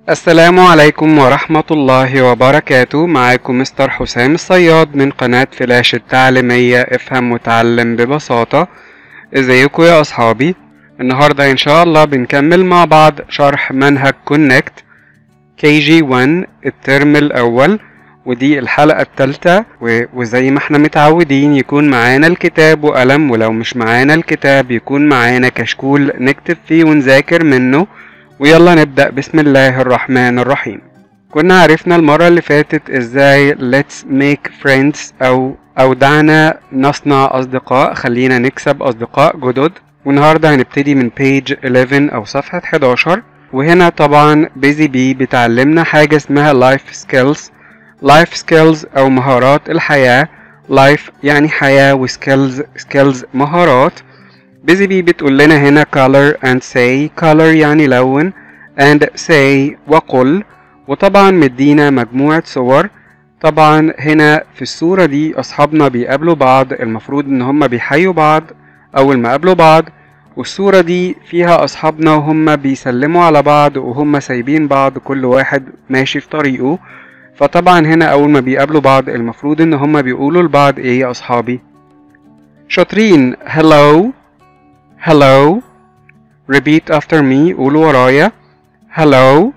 السلام عليكم ورحمة الله وبركاته معاكم مستر حسام الصياد من قناة فلاش التعليمية افهم وتعلم ببساطة ازيكم يا اصحابي النهاردة ان شاء الله بنكمل مع بعض شرح منهج كونكت كي جي 1 الترم الاول ودي الحلقة التالتة و- وزي ما احنا متعودين يكون معانا الكتاب وقلم ولو مش معانا الكتاب يكون معانا كشكول نكتب فيه ونذاكر منه ويلا نبدأ بسم الله الرحمن الرحيم كنا عرفنا المرة اللي فاتت ازاي let's make friends او او دعنا نصنع اصدقاء خلينا نكسب اصدقاء جدد والنهاردة هنبتدي من page 11 او صفحة 11 وهنا طبعا بيزي بي بتعلمنا حاجة اسمها life skills life skills او مهارات الحياة life يعني حياة وskills skills مهارات بيزي بي بتقول لنا هنا color and say color يعني لون and say وقل وطبعا مدينا مجموعة صور طبعا هنا في الصورة دي أصحابنا بيقابلوا بعض المفروض إن هما بيحيوا بعض أول ما قابلوا بعض والصورة دي فيها أصحابنا وهم بيسلموا على بعض وهم سايبين بعض كل واحد ماشي في طريقه فطبعا هنا أول ما بيقابلوا بعض المفروض إن هما بيقولوا لبعض إيه يا أصحابي شاطرين hello hello repeat after me قولوا ورايا hello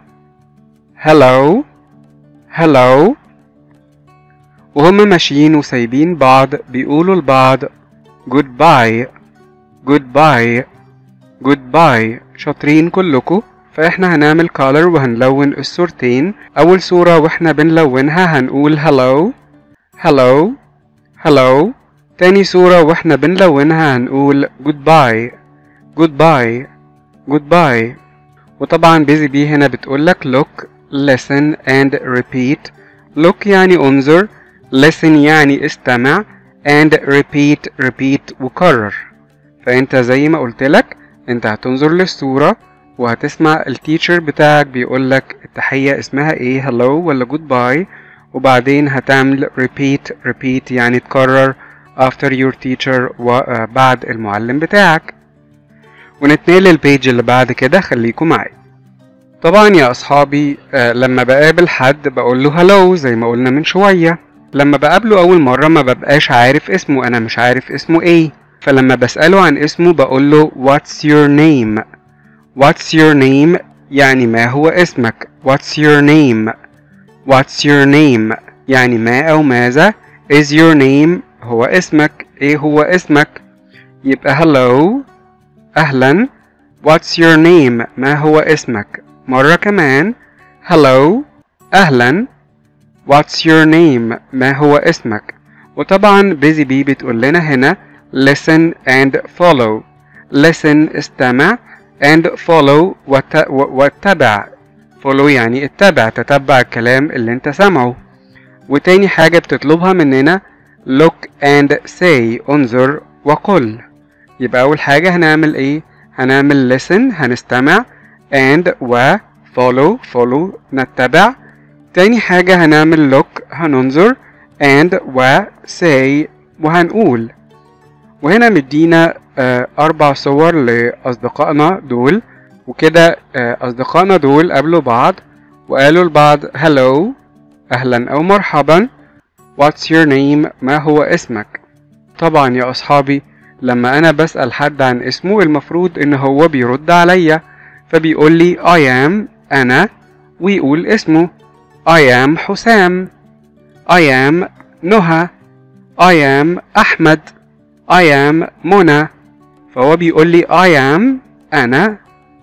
hello hello وهم ماشيين وسايبين بعض بيقولوا لبعض goodbye goodbye goodbye شاطرين كلكم فاحنا هنعمل color وهنلون الصورتين اول صورة واحنا بنلونها هنقول hello hello hello تاني صورة واحنا بنلونها هنقول goodbye goodbye goodbye وطبعا بيزي بي هنا بتقولك look listen and repeat look يعني انظر listen يعني استمع and repeat repeat وكرر فانت زي ما قلتلك انت هتنظر للصورة وهتسمع التيتشر بتاعك بيقولك التحية اسمها ايه hello ولا goodbye وبعدين هتعمل repeat repeat يعني تكرر after your teacher وبعد المعلم بتاعك ونتنقل للبيج اللي بعد كده خليكم معايا طبعا يا اصحابي آه، لما بقابل حد بقول له هلو زي ما قلنا من شويه لما بقابله اول مره ما ببقاش عارف اسمه انا مش عارف اسمه ايه فلما بساله عن اسمه بقول له what's your name what's your name يعني ما هو اسمك what's your name what's your name يعني ما او ماذا is your name هو اسمك ايه هو اسمك يبقى hello أهلا What's your name ما هو اسمك مرة كمان Hello أهلا What's your name ما هو اسمك وطبعا بيزي بي بتقول لنا هنا listen and follow listen استمع and follow وت- و- واتبع follow يعني اتبع تتبع الكلام اللي انت سامعه وتاني حاجة بتطلبها مننا look and say انظر وقل يبقى أول حاجة هنعمل إيه؟ هنعمل listen هنستمع and و follow follow نتبع تاني حاجة هنعمل look هننظر and و say وهنقول وهنا مدينا آه، أربع صور لأصدقائنا دول وكده آه، أصدقائنا دول قابلوا بعض وقالوا لبعض hello أهلا أو مرحبا what's your name ما هو اسمك طبعا يا أصحابي لما أنا بسأل حد عن اسمه المفروض إن هو بيرد عليا فبيقول لي I am أنا ويقول اسمه I am حسام I am نهى I am أحمد I am منى فهو بيقول لي I am أنا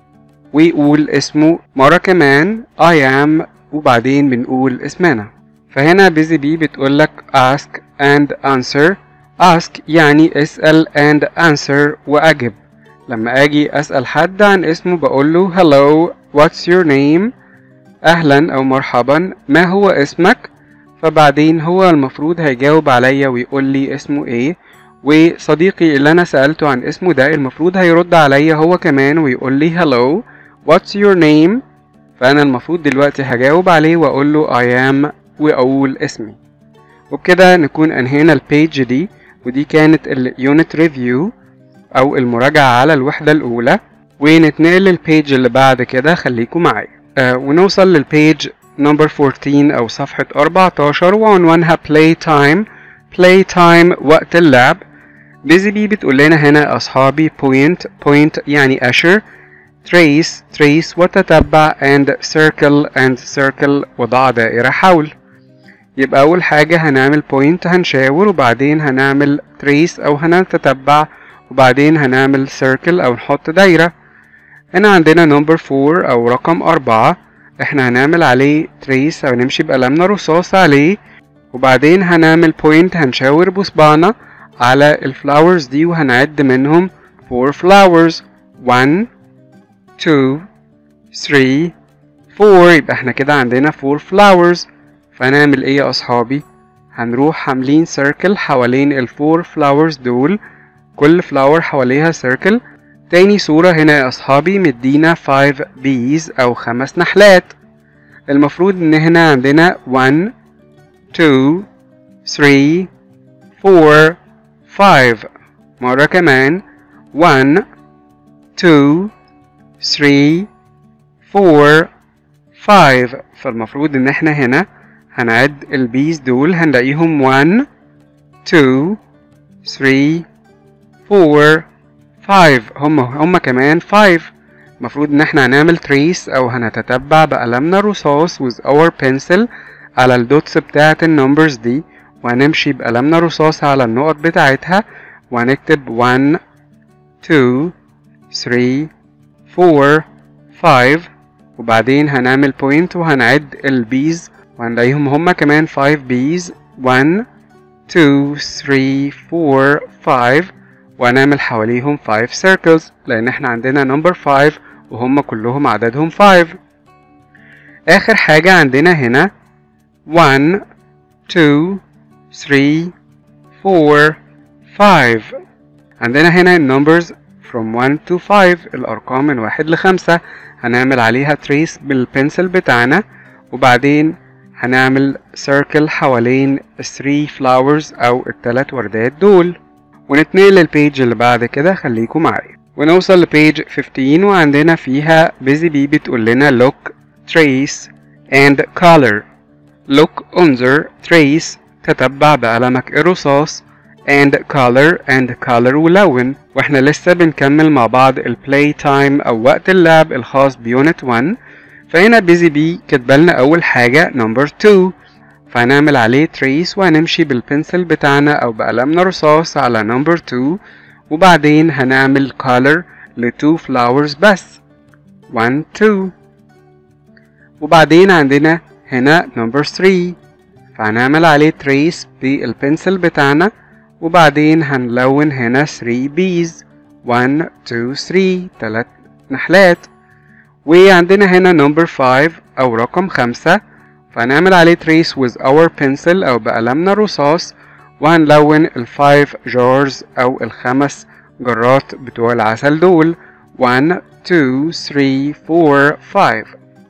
ويقول اسمه مرة كمان I am وبعدين بنقول اسمنا فهنا بيزي بي بتقولك ask and answer ask يعني اسأل and answer وأجب لما أجي أسأل حد عن اسمه بقوله hello what's your name أهلا أو مرحبا ما هو اسمك فبعدين هو المفروض هيجاوب عليا ويقول لي اسمه ايه وصديقي اللي أنا سألته عن اسمه ده المفروض هيرد عليا هو كمان ويقول لي hello what's your name فأنا المفروض دلوقتي هجاوب عليه وأقول له I am وأقول اسمي وبكده نكون أنهينا البيج دي ودي كانت اليونت ريفيو أو المراجعة على الوحدة الأولى ونتنقل للبيج اللي بعد كده خليكم معايا آه ونوصل للبيج نمبر 14 أو صفحة 14 وعنوانها play time play time وقت اللعب بيزي بي بتقول لنا هنا يا أصحابي point point يعني أشر trace trace وتتبع and circle and circle وضع دائرة حول يبقى أول حاجة هنعمل point هنشاور وبعدين هنعمل trace أو هنتتبع وبعدين هنعمل circle أو نحط دايرة هنا عندنا number 4 أو رقم أربعة احنا هنعمل عليه trace أو نمشي بقلمنا رصاص عليه وبعدين هنعمل point هنشاور بصبعنا على الفلاورز دي وهنعد منهم 4 flowers 1 2 3 4 يبقى احنا كده عندنا 4 flowers فهنعمل ايه يا اصحابي هنروح عاملين circle حوالين ال 4 flowers دول كل flower حواليها circle تاني صورة هنا يا أصحابي مدينا 5 bees أو خمس نحلات المفروض إن هنا عندنا 1 2 3 4 5 مرة كمان 1 2 3 4 5 فالمفروض إن احنا هنا هنعد البيز دول هنلاقيهم 1 2 3 4 5 هم هم كمان 5 المفروض ان احنا هنعمل تريس او هنتتبع بقلمنا الرصاص with our pencil على الدوتس بتاعة النمبرز دي وهنمشي بقلمنا الرصاص على النقط بتاعتها وهنكتب 1 2 3 4 5 وبعدين هنعمل بوينت وهنعد البيز وهنلاقيهم هما كمان 5 بيز 1 2 3 4 5 وهنعمل حواليهم 5 circles لأن احنا عندنا number 5 وهم كلهم عددهم 5 آخر حاجة عندنا هنا 1 2 3 4 5 عندنا هنا numbers from 1 to 5 الأرقام من 1 ل 5 هنعمل عليها trace بالبنسل بتاعنا وبعدين هنعمل circle حوالين 3 flowers أو التلات وردات دول ونتنقل للبيج اللي بعد كده خليكم معايا ونوصل لبيج 15 وعندنا فيها بيزي بي بتقول لنا look trace and color look انظر trace تتبع بقلمك الرصاص and color and color ولون واحنا لسه بنكمل مع بعض البلاي تايم او وقت اللعب الخاص بيونت 1 فهنا بيزي بي كاتبالنا اول حاجة نمبر 2 فهنعمل عليه تريس وهنمشي بالبنسل بتاعنا او بقلمنا رصاص على نمبر 2 وبعدين هنعمل color ل 2 flowers بس 1 2 وبعدين عندنا هنا نمبر 3 فهنعمل عليه تريس بالبنسل بتاعنا وبعدين هنلون هنا 3 bees 1 2 3 تلات نحلات وعندنا هنا نمبر 5 أو رقم 5 فهنعمل عليه trace with our pencil أو بقلمنا الرصاص وهنلون ال 5 jars أو الخمس جرات بتوع العسل دول 1 2 3 4 5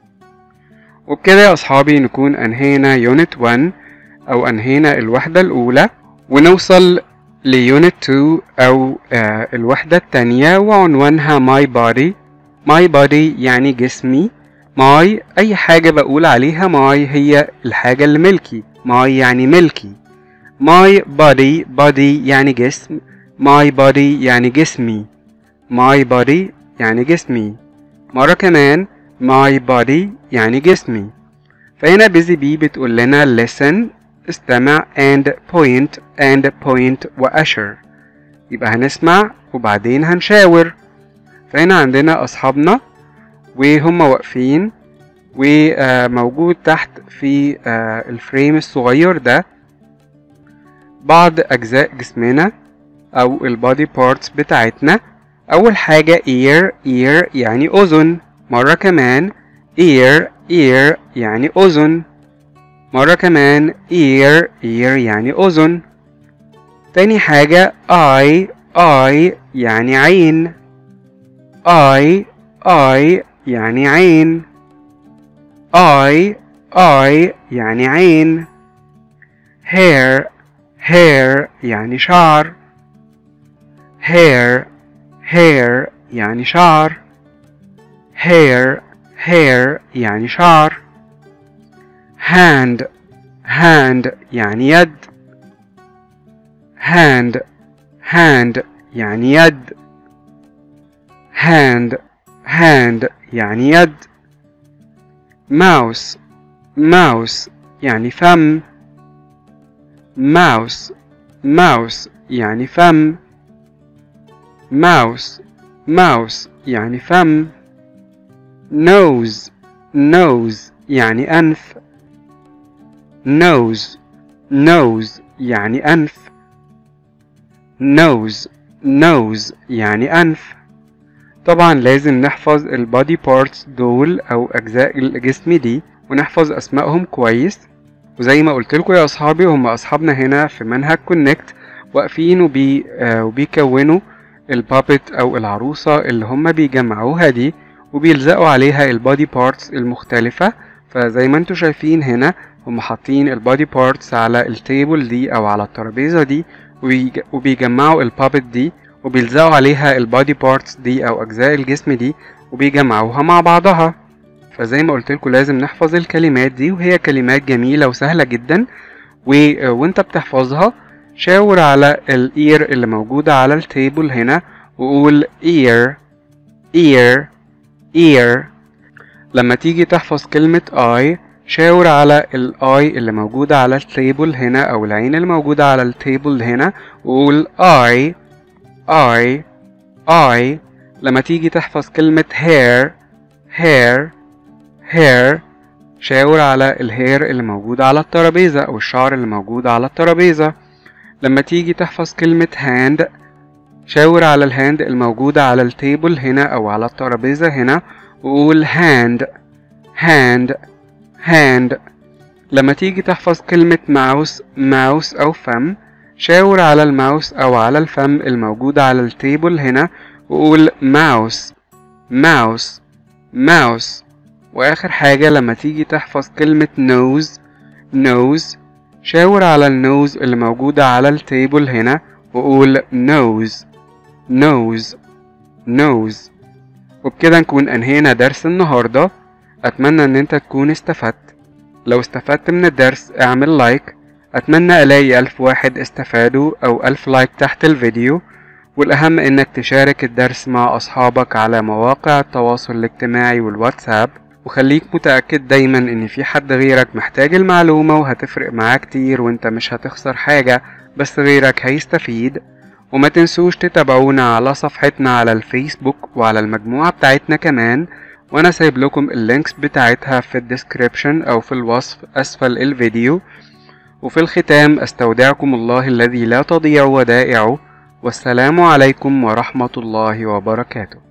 وبكده يا أصحابي نكون أنهينا يونت 1 أو أنهينا الوحدة الأولى ونوصل ليونت 2 أو آه الوحدة التانية وعنوانها my body my body يعني جسمي my أي حاجة بقول عليها my هي الحاجة اللي ملكي my يعني ملكي my body body يعني جسم my body يعني جسمي my body يعني جسمي مرة كمان my body يعني جسمي فهنا بيزي بي بتقول لنا listen استمع and point and point وأشر يبقى هنسمع وبعدين هنشاور فهنا عندنا أصحابنا وهم واقفين وموجود تحت في الفريم الصغير ده بعض أجزاء جسمنا أو البادي بارتس بتاعتنا أول حاجة ear ear يعني أذن مرة كمان ear ear يعني أذن مرة كمان ear ear يعني أذن تاني حاجة eye eye يعني عين eye eye يعني عين eye eye يعني عين hair hair يعني شعر hair hair يعني شعر hair hair يعني شعر hand hand يعني يد hand hand يعني يد hand hand يعني يد mouse mouse يعني فم mouse mouse يعني فم mouse mouse يعني فم nose nose يعني أنف nose nose يعني أنف nose nose يعني أنف طبعا لازم نحفظ البادي بارتس دول أو أجزاء الجسم دي ونحفظ أسمائهم كويس وزي ما قلت لكم يا أصحابي هم أصحابنا هنا في منهج كونكت واقفين وبي آه وبيكونوا البابت أو العروسة اللي هم بيجمعوها دي وبيلزقوا عليها البادي بارتس المختلفة فزي ما انتوا شايفين هنا هم حاطين البادي بارتس على التيبل دي أو على الترابيزة دي وبيجمعوا البابت دي وبيلزقوا عليها البادي بارتس دي او اجزاء الجسم دي وبيجمعوها مع بعضها فزي ما قلت لكم لازم نحفظ الكلمات دي وهي كلمات جميله وسهله جدا و... وانت بتحفظها شاور على الاير اللي موجوده على التيبل هنا وقول ear ear ear لما تيجي تحفظ كلمة I شاور على الاي اللي موجودة على التيبل هنا او العين اللي موجودة على التيبل هنا وقول I I I لما تيجي تحفظ كلمة hair hair hair شاور على الهير اللي موجود على الترابيزة أو الشعر اللي موجود على الترابيزة لما تيجي تحفظ كلمة hand شاور على الهاند الموجودة على التيبل هنا أو على الترابيزة هنا وقول hand hand hand لما تيجي تحفظ كلمة ماوس ماوس أو فم شاور على الماوس أو على الفم الموجود على التيبل هنا وقول ماوس ماوس ماوس وآخر حاجة لما تيجي تحفظ كلمة نوز نوز شاور على النوز اللي موجودة على التيبل هنا وقول نوز نوز نوز وبكده نكون أنهينا درس النهاردة أتمنى إن أنت تكون استفدت لو استفدت من الدرس اعمل لايك أتمنى ألاقي ألف واحد استفادوا أو ألف لايك تحت الفيديو والأهم إنك تشارك الدرس مع أصحابك على مواقع التواصل الاجتماعي والواتساب وخليك متأكد دايما إن في حد غيرك محتاج المعلومة وهتفرق معاه كتير وإنت مش هتخسر حاجة بس غيرك هيستفيد وما تنسوش تتابعونا على صفحتنا على الفيسبوك وعلى المجموعة بتاعتنا كمان وانا سايب لكم اللينكس بتاعتها في الديسكريبشن او في الوصف اسفل الفيديو وفي الختام استودعكم الله الذي لا تضيع ودائعه والسلام عليكم ورحمة الله وبركاته